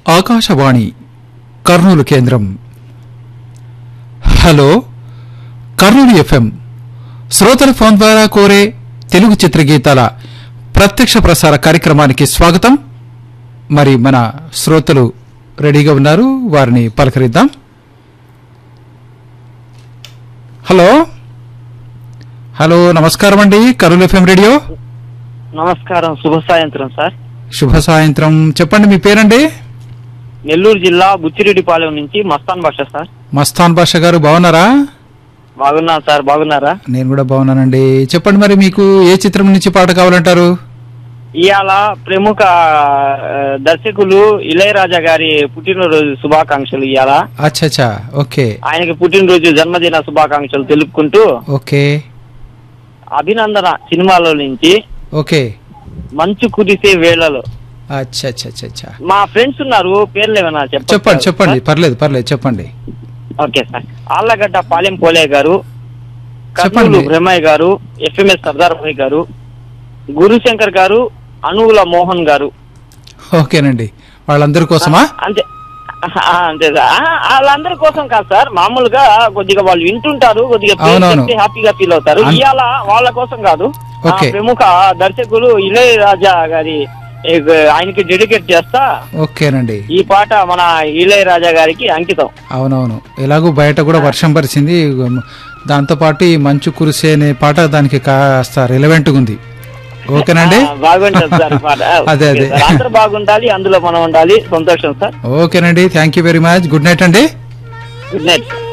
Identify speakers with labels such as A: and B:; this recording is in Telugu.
A: ఆకాశవాణి కర్నూలు కేంద్రం హలో కర్నూలు ఎఫ్ఎం శ్రోతల ఫోన్ ద్వారా కోరే తెలుగు చిత్రగీతాల ప్రత్యక్ష ప్రసార కార్యక్రమానికి స్వాగతం మరి మన శ్రోతలు రెడీగా ఉన్నారు వారిని పలకరిద్దాం హలో హలో నమస్కారం అండి కర్నూలు ఎఫ్ఎం రేడియో
B: నమస్కారం శుభ సాయంత్రం సార్
A: శుభ సాయంత్రం చెప్పండి మీ పేరండి
B: నెల్లూరు జిల్లా బుచ్చిరెడ్డిపాలెం నుంచి మస్తాన్ భాష సార్
A: మస్తాన్ బాషా గారు బాగున్నారా
B: బాగున్నా సార్ బాగున్నారా
A: నేను కూడా బాగున్నానండి చెప్పండి మరి మీకు ఏ చిత్రం నుంచి పాట కావాలంటారు
B: ఇవాళ ప్రముఖ ఆ, దర్శకులు ఇళయరాజా గారి పుట్టినరోజు శుభాకాంక్షలు ఇవాళ
A: అచ్చచ్చా ఓకే
B: ఆయనకి పుట్టినరోజు జన్మదిన శుభాకాంక్షలు తెలుపుకుంటూ
A: ఓకే
B: అభినందన సినిమాలో నుంచి
A: ఓకే
B: మంచు కురిసే వేళలో
A: అచ్చచ్చచ్చచ్చా
B: మా ఫ్రెండ్స్ ఉన్నారు పేర్లు ఏమైనా చెప్పండి
A: చెప్పండి చెప్పండి పర్లేదు పర్లేదు చెప్పండి
B: ఓకే సార్ ఆళ్లగడ్డ పాలెం పోలే గారు
A: చెప్పండి.
B: కర్నూలు బ్రహ్మయ్య గారు ఎఫ్ఎంఎస్ సర్దార్ భాయ్ గారు గురుశంకర్ గారు అనువుల మోహన్ గారు
A: ఓకేనండి వాళ్ళందరి కోసమా
B: అంతే ఆ, అంతే సార్ ఆ, వాళ్ళందరి కోసం కాదు సార్ మామూలుగా కొద్దిగా వాళ్ళు వింటుంటారు కొద్దిగా పేరు
A: అవునవును.
B: చెప్తే హ్యాపీగా ఫీల్ అవుతారు
A: అన్-
B: ఇవాళ వాళ్ళ కోసం కాదు ఆ,
A: ఓకే.
B: ప్రముఖ దర్శకులు ఇళయరాజా గారి ఏ, ఆయనకి డెడికేట్ చేస్తా
A: ఓకేనండి
B: ఈ పాట మన ఇళయరాజా గారికి అంకితం
A: అవునవును ఎలాగో బయట కూడా వర్షం పరిచింది దాంతోపాటు ఈ మంచు కురిసే అనే పాట దానికి కాస్త రిలవెంట్గా ఉంది ఓకేనండి
B: ఆ, బాగుంటుంది సార్ ఈ పాట
A: అదే,
B: ఓకే
A: అదే.
B: సార్. అందరూ బాగుండాలి అందులో మనం ఉండాలి సంతోషం సార్
A: ఓకేనండి thank you very much good night అండి
B: గుడ్ నైట్ సార్